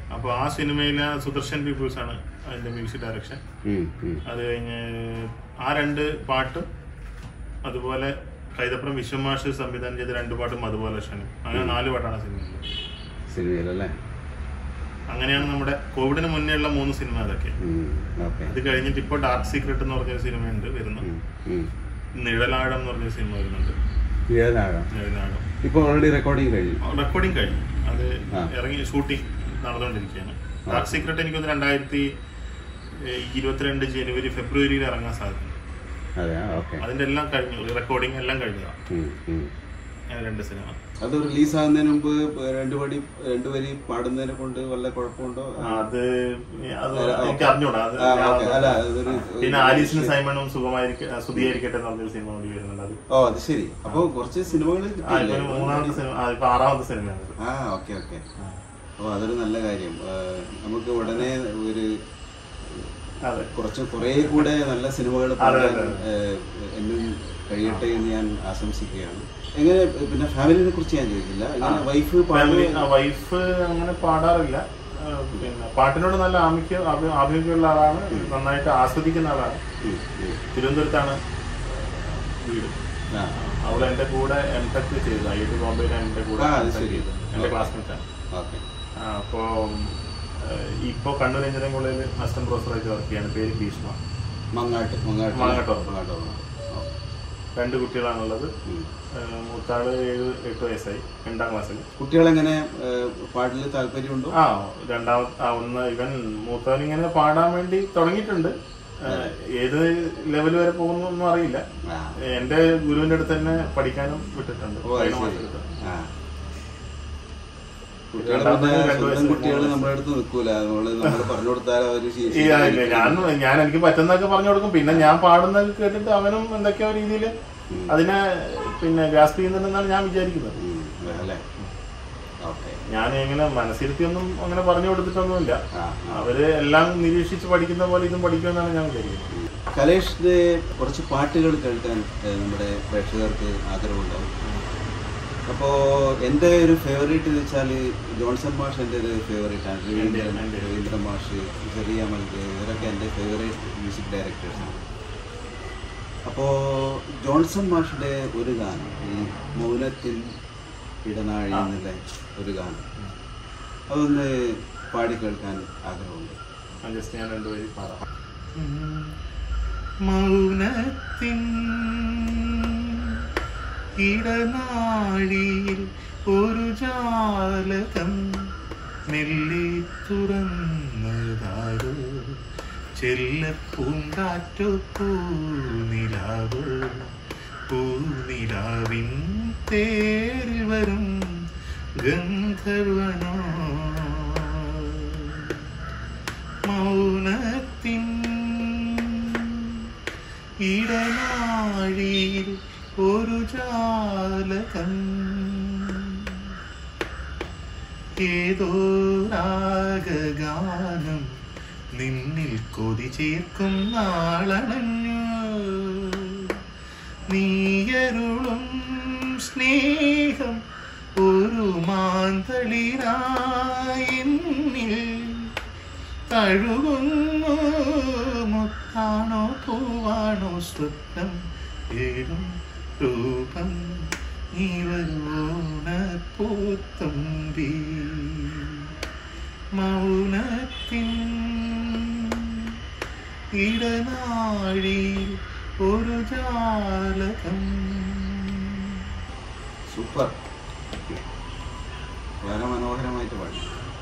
അപ്പോൾ ആ സിനിമയിലെ സുദർശൻ പീപ്പിൾസ് ആണ് അതിന്റെ മ്യൂസിക് ഡയറക്ഷൻ ഉം, ഉം. അത് കഴിഞ്ഞ് ആ രണ്ട് പാട്ടും അതുപോലെ കൈതപ്പുറം വിശ്വമാഷ് സംവിധാനം ചെയ്ത രണ്ട് പാട്ടും അതുപോലെ ലക്ഷണം അങ്ങനെ നാല് പാട്ടാണ് സിനിമയിൽ സിനിമയിലല്ലേ അങ്ങനെയാണ് നമ്മുടെ കോവിഡിന് മുന്നേ ഉള്ള മൂന്ന് സിനിമ അതൊക്കെ ഓക്കെ അത് കഴിഞ്ഞിട്ട് ഇപ്പോൾ ഡാർക്ക് സീക്രട്ട് എന്ന് പറഞ്ഞൊരു സിനിമയുണ്ട് വരുന്നു നിഴലാഴം എന്ന് പറഞ്ഞൊരു സിനിമ വരുന്നുണ്ട് ഏതാകാം നിഴലാഴം ഇപ്പോൾ ഓൾറെഡി റെക്കോർഡിങ് കഴിഞ്ഞു റെക്കോർഡിങ് കഴിഞ്ഞു അത് ആ. ഇറങ്ങി ഷൂട്ടിംഗ് നടന്നുകൊണ്ടിരിക്കുകയാണ് ഡാർക്ക് സീക്രട്ട് എനിക്കൊന്ന് രണ്ടായിരത്തി ഇരുപത്തിരണ്ട് ജനുവരി ഫെബ്രുവരിയിൽ ഇറങ്ങാൻ സാധിക്കും അതെ ഓക്കെ അതിന്റെ എല്ലാം കഴിഞ്ഞു റെക്കോർഡിംഗ് എല്ലാം കഴിഞ്ഞതാണ് അങ്ങനെ രണ്ട് സിനിമ അത് റിലീസ് ആകുന്നതിന് മുമ്പ് രണ്ടു വടി രണ്ടു വരി പാടുന്നതിനെ കൊണ്ട് വല്ല കുഴപ്പമുണ്ടോ അത് അത് എനിക്ക് അറിഞ്ഞൂടാ അത് ആ, ഞാൻ ഓക്കേ. അല്ല, അതൊരു പിന്നെ ആലീസിന് സൈമണും സുഖമായിരിക്കും സ്തുതിയായിരിക്കട്ടെ എന്ന് പറഞ്ഞൊരു സിനിമ കൂടി വരുന്നുണ്ട് അത് ഓ അത് ശരി അപ്പൊ കുറച്ച് സിനിമകൾ ആ ഇപ്പൊ ഒരു മൂന്നാമത്തെ സിനിമ ആ ഇപ്പൊ ആറാമത്തെ സിനിമയാണ് ഇത്. ആ ഓക്കെ ഓക്കെ ഓ അതൊരു നല്ല കാര്യം ആ, നമുക്ക് ഉടനെ ഒരു അതെ കുറച്ച് കുറെ കൂടെ നല്ല സിനിമകൾ അതെ, പാടാൻ അതെ. ഏഹ്, എന്നും കഴിയട്ടെ എന്ന് ഞാൻ ആശംസിക്കുകയാണ് എങ്ങനെ പിന്നെ ഫാമിലിനെ കുറിച്ച് ഞാൻ ചോദിക്കില്ല എങ്ങനെ വൈഫ് ഫാമിലി പാടുക വൈഫ് അങ്ങനെ പാടാറില്ല ആ, പിന്നെ പാട്ടിനോട് നല്ല ആമിക്യം ആഭി- ആഭിമുഖ്യമുള്ള ആളാണ് നന്നായിട്ട് ആസ്വദിക്കുന്ന ആളാണ് ഉം, ഉം. തിരുവനന്തപുരത്താണ് വീട് ആ, അവൾ എന്റെ കൂടെ എം ടെക് ചെയ്തു ഐ ഐ ടി ബോംബെയിൽ എന്റെ കൂടെ ആ, അത് M.Tech ശരി. ചെയ്തു. എന്റെ ക്ലാസ്മേറ്റ് ആണ് ഓക്കെ ആ, അപ്പോ ഏഹ്, ഇപ്പോ കണ്ണൂർ എഞ്ചിനീയറിംഗ് കോളേജിൽ അസിസ്റ്റന്റ് പ്രൊഫസറായിട്ട് വർക്ക് ചെയ്യാണ് പേര് ഭീഷ്മ മങ്ങാട്ട് മങ്ങാട്ട് മങ്ങാട്ടോ. മങ്ങാട്ടോ ഓ, രണ്ട് കുട്ടികളാണുള്ളത് ഉം. ഏഹ്, മൂത്താള് ഏഴ് എട്ട് വയസ്സായി രണ്ടാം ക്ലാസ്സിൽ കുട്ടികളെങ്ങനെ ഏഹ്, പാട്ടിൽ താല്പര്യമുണ്ടോ ആ രണ്ടാമത്തെ ആ ഒന്ന് ഇവൻ മൂത്തവൻ ഇങ്ങനെ പാടാൻ വേണ്ടി തുടങ്ങിയിട്ടുണ്ട് ഏഹ്, ഏത് ലെവൽ വരെ പോകുന്നു ഒന്നും അറിയില്ല ആ. എന്റെ ഗുരുവിന്റെ അടുത്ത് തന്നെ പഠിക്കാനും വിട്ടിട്ടുണ്ട് ഓ അത് കഴിഞ്ഞ ശരി മാസത്തിൽ. ആ കുട്ടികൾ രണ്ടാമത്തെ പിന്നെ രണ്ട് സ്വന്തം വയസ്സ് കുട്ടികൾ മൂന്ന് നമ്മുടെ അടുത്ത് നിൽക്കൂല നമ്മള് നമ്മൾ പറഞ്ഞു കൊടുത്താൽ അവര് ശീ- ഈ ആ, ഇല്ല, ഞാൻ ഞാൻ എനിക്ക് പറ്റുന്നതൊക്കെ പറഞ്ഞു കൊടുക്കും പിന്നെ ഞാൻ പാടുന്നത് കേട്ടിട്ട് അവനും എന്തൊക്കെയോ രീതിയിൽ അതിനെ പിന്നെ ഗ്രാസ്പ് ചെയ്യുന്നുണ്ടെന്നാണ് ഞാൻ വിചാരിക്കുന്നത് ഉം, അല്ലേ ഓക്കെ ഞാൻ ഇങ്ങനെ മനസ്സിരുത്തിയൊന്നും അങ്ങനെ പറഞ്ഞു കൊടുത്തിട്ടൊന്നുമില്ല ആ അവര് എല്ലാം നിരീക്ഷിച്ച് പഠിക്കുന്ന പോലെ ഇതും പഠിക്കുമെന്നാണ് ഞാൻ വിചാരിക്കുന്നത് കലേഷിന്റെ കുറച്ച് പാട്ടുകൾ കേൾക്കാൻ ഏഹ്, നമ്മുടെ പ്രേക്ഷകർക്ക് ആഗ്രഹമുണ്ടാവും അപ്പോൾ എൻ്റെ ഒരു ഫേവറേറ്റ് എന്ന് വെച്ചാൽ ജോൺസൺ മാഷ് എൻ്റെ ഒരു ഫേവറേറ്റ് ആണ് രവീന്ദ്രൻ എൻ്റെ. രവീന്ദ്രൻ മാഷ് ചെറിയ മൽക്ക് ഇവരൊക്കെ എൻ്റെ ഫേവറേറ്റ് മ്യൂസിക് ഡയറക്ടേഴ്സാണ് അപ്പോൾ ജോൺസൺ മാഷിൻ്റെ ഒരു ഗാനം ഈ മൗനത്തിൽ ഇടനാഴി ആ. എന്നുള്ള ഒരു ഗാനം അതൊന്ന് പാടി കേൾക്കാൻ ആഗ്രഹമുണ്ട് ജസ്റ്റ് ഞാൻ രണ്ടുപേരും പാടാം മൗനത്തിൻ ഇടനാഴിയിൽ ഒരു ജാലകം മെല്ലെ തുറന്നതാരോ ചെല്ലപ്പൂങ്കാറ്റു പൂനിലാവ് പൂനിലാവിൻ തേരിൽ വരും ഗന്ധർവനോ മൗനത്തിൻ ഇടനാഴിയിൽ ഒരു ജാലകം ഏതോ രാഗഗാനം നിന്നിൽ കൊതി ചേർക്കും നാളണഞ്ഞു നീയരുളും സ്നേഹം ഒരു മാന്തളിരായി എന്നിൽ തഴുകുന്നു മുത്താണോ പൂവാണോ സ്വപ്നം ഏഴും രൂപം നീ വരുവോണ പൂത്തമ്പി മൗനത്തിൻ ഇടനാഴി ഒരു ജാലകം സൂപ്പർ വളരെ മനോഹരമായിട്ട് പാടി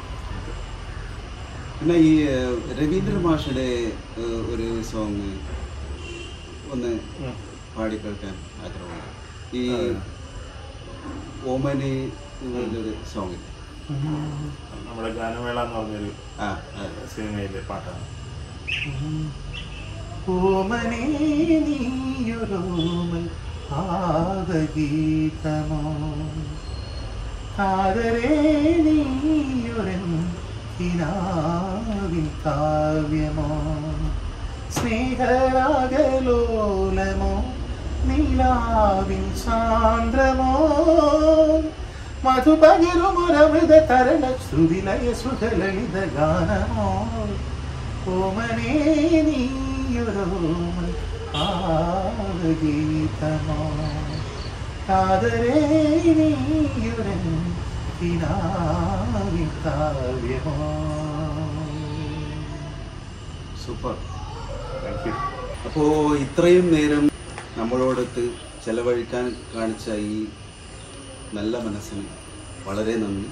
പിന്നെ ഈ ഏഹ്, രവീന്ദ്ര മാഷയുടെ ഏഹ്, ഒരു സോങ് ഒന്ന് ഉം. പാടി കേൾക്കാൻ ആഗ്രഹമുണ്ട് ഈ അതെ. ഓമനി എന്നുള്ളൊരു സോങ് നമ്മുടെ ഗാനമേള എന്ന് പറഞ്ഞൊരു ആ അതെ. സിനിമയിലെ പാട്ടാണ് ഓമനേ നീയൊരോമൽ ആദഗീതമോ കാതരേ നീയൊരൻ കിനാവിൻ കാവ്യമോ സ്നേഹരാഗലോലമോ നീലാവിൻ സാന്ദ്രമോ മധുപകരുമൊരമൃത തരള ശ്രുതിലയ സുഖലളിത ഗാനമോ ഓമനേ നീയൊരോമ ആവഗീതമോ കാതരേ നീയുരൻ കിനാവിത്താവ്യമോ സൂപ്പർ താങ്ക് യു അപ്പോൾ ഇത്രയും നേരം നമ്മളോടൊത്ത് ചെലവഴിക്കാൻ കാണിച്ച ഈ നല്ല മനസ്സിന് വളരെ നന്ദി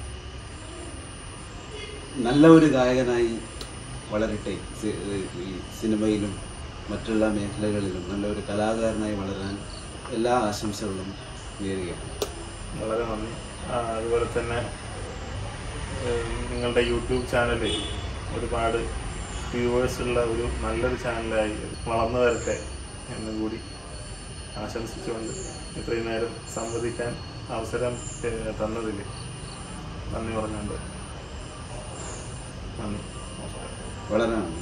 നല്ല ഒരു ഗായകനായി വളരട്ടെ സി- ഈ സിനിമയിലും മറ്റുള്ള മേഖലകളിലും നല്ല ഒരു കലാകാരനായി വളരാൻ എല്ലാ ആശംസകളും നേരുകയാണ് വളരെ നന്ദി ആ, അതുപോലെ തന്നെ ഏഹ്, നിങ്ങളുടെ യൂട്യൂബ് ചാനൽ ഒരുപാട് വ്യൂവേഴ്സ് ഉള്ള ഒരു നല്ലൊരു ചാനലായി വളർന്നു വരട്ടെ എന്നും കൂടി ആശംസിച്ചുകൊണ്ട് ഇത്രയും നേരം സംവദിക്കാൻ അവസരം ഏഹ്, തന്നതിൽ നന്ദി പറഞ്ഞുകൊണ്ട് നന്ദി നമസ്കാരം വളരെ നന്ദി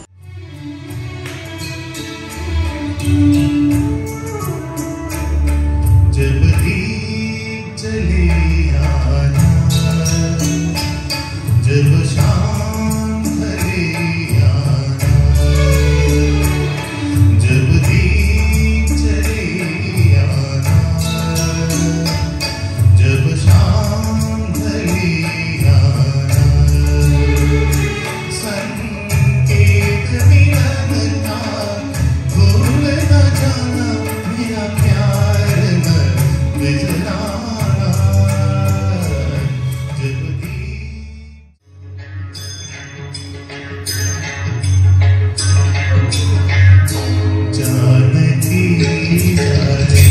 जब दीप जले आना जब शाम ढले आना जब दीप जले आना जब शाम ढले आना संकेत मिलन का भूल न जाना मेरा प्यार न बिजलाना जब दीप जानकी जाने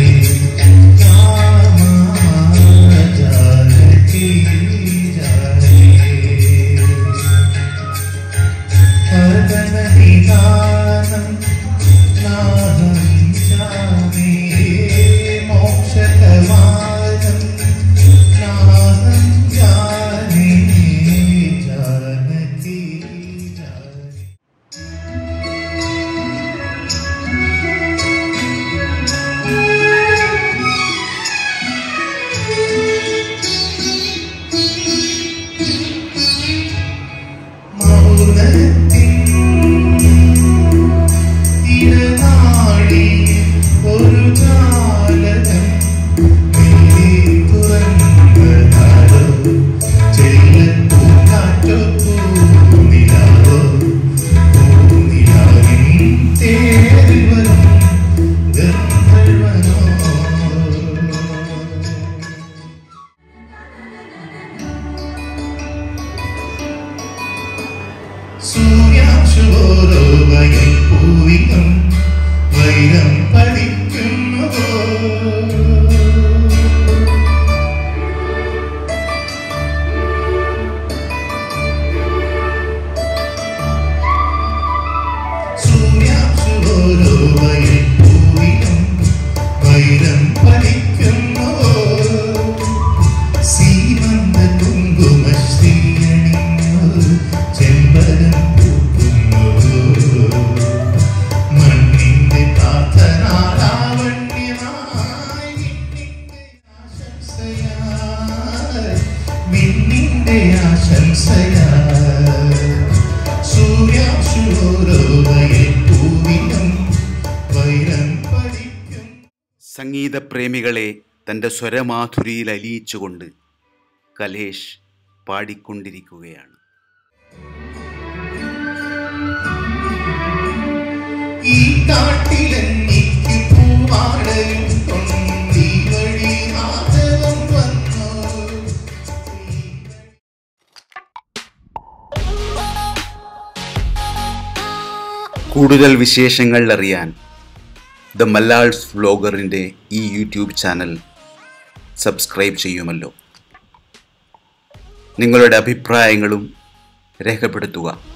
कामा जानकी जाने हरदनिदानं नाहं जाने मोक्षकवादं नाहं जाने जानकी जाने മൗനത്തിൻ ഇടനാഴി ഒരു ജാലകം നീ തുറന്നതാരോ ചെല്ലപ്പൂക്കാറ്റോ പൂനിലാവോ പൂനിലാവിൻ തേരിൽ വരും ഗന്ധർവനോ സൂര്യാംശുവോരോ വയൽ പൂവിനും വൈരം പതിക്കുന്നുവോ സൂര്യാംശുവോരോ വയൽ പൂവിനും വൈരം പതിക്കുന്നുവോ സീമന്ത കുങ്കുമശ്രീയണിഞ്ഞു ചെമ്പരം പൂക്കുന്നു മണ്ണിന്റെ പ്രാർത്ഥനാലാവണ്യമായി മിന്നിന്റെ ആശംസയായി സൂര്യാംശുവോരോ വയൽ പൂവിനും വൈരം പതിക്കും സംഗീതപ്രേമികളെ തൻ്റെ സ്വരമാധുരിയിൽ അലിയിച്ചുകൊണ്ട് കലേഷ് പാടിക്കൊണ്ടിരിക്കുകയാണ് ഈ കാട്ടിലെനിക്ക് പൂവാടയും കൊണ്ടീ വഴി മാധവം വന്നു കൂടുതൽ വിശേഷങ്ങൾ അറിയാൻ ദ മല്ലാൾസ് വ്ലോഗറിൻ്റെ ഈ യൂട്യൂബ് ചാനൽ സബ്സ്ക്രൈബ് ചെയ്യുമല്ലോ നിങ്ങളുടെ അഭിപ്രായങ്ങളും രേഖപ്പെടുത്തുക